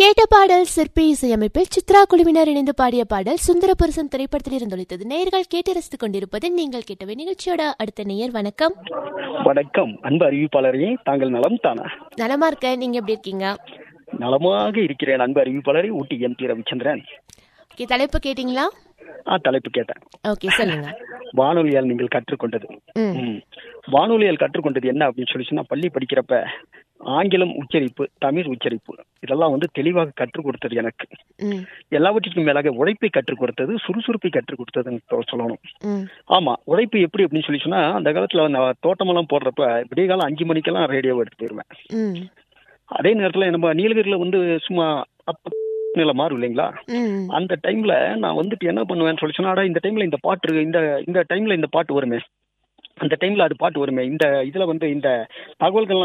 கேட்ட பாடல் சிற்பி இசையமைப்பில் சித்ரா குழுவினர் இணைந்து பாடிய பாடல் சுந்தரபுருஷன் திரைப்படத்தில் இருந்தொழித்தது நேயர்கள் கேட்டு ரசித்துக் கொண்டிருப்பது நீங்கள் கேட்டவை நிகழ்ச்சியோட அடுத்த நேயர் வணக்கம் வணக்கம் அன்பு அறிவிப்பாளரே தாங்கள் நலம் தானா நலமா இருக்க நீங்க எப்படி இருக்கீங்க நலமாக இருக்கிறேன் அன்பு அறிவிப்பாளரே Ooty M D Ravichandran okay தலைப்பு கேட்டிங்களா ஆ தலைப்பு கேட்டேன் ஓகே சொல்லுங்க வானொலியால் நீங்கள் கற்றுக்கொண்டது ம் ம். வானொலியால் கற்றுக்கொண்டது என்ன அப்படின்னு சொல்லி சொன்னா பள்ளி படிக்கிறப்ப ஆங்கிலம் உச்சரிப்பு தமிழ் உச்சரிப்பு இதெல்லாம் வந்து தெளிவாக கற்றுக் கொடுத்தது எனக்கு ம் எல்லாவற்றிற்கும் மேலாக உழைப்பை கற்றுக் கொடுத்தது சுறுசுறுப்பை கற்றுக் கொடுத்ததுன்னு தொ- சொல்லணும் ம் ஆமா உழைப்பு எப்படி அப்படின்னு சொல்லி சொன்னா அந்த காலத்துல நான் தோட்டமெல்லாம் போடுறப்ப விடிய காலம் அஞ்சு மணிக்கெல்லாம் ரேடியோ எடுத்து போயிருவேன் ம் அதே நேரத்துல நம்ம நீலகிரில வந்து சும்மா அப்ப நிலை மாறும் இல்லைங்களா ம் அந்த டைம்ல நான் வந்துட்டு என்ன பண்ணுவேன்னு சொல்லி சொன்னாடா இந்த டைம்ல இந்த பாட்டு இருக்கு, இந்த இந்த டைம்ல இந்த பாட்டு வருமே அந்த டைம்ல அது பாட்டு வருமே இந்த இதுல வந்து இந்த தகவல்கள்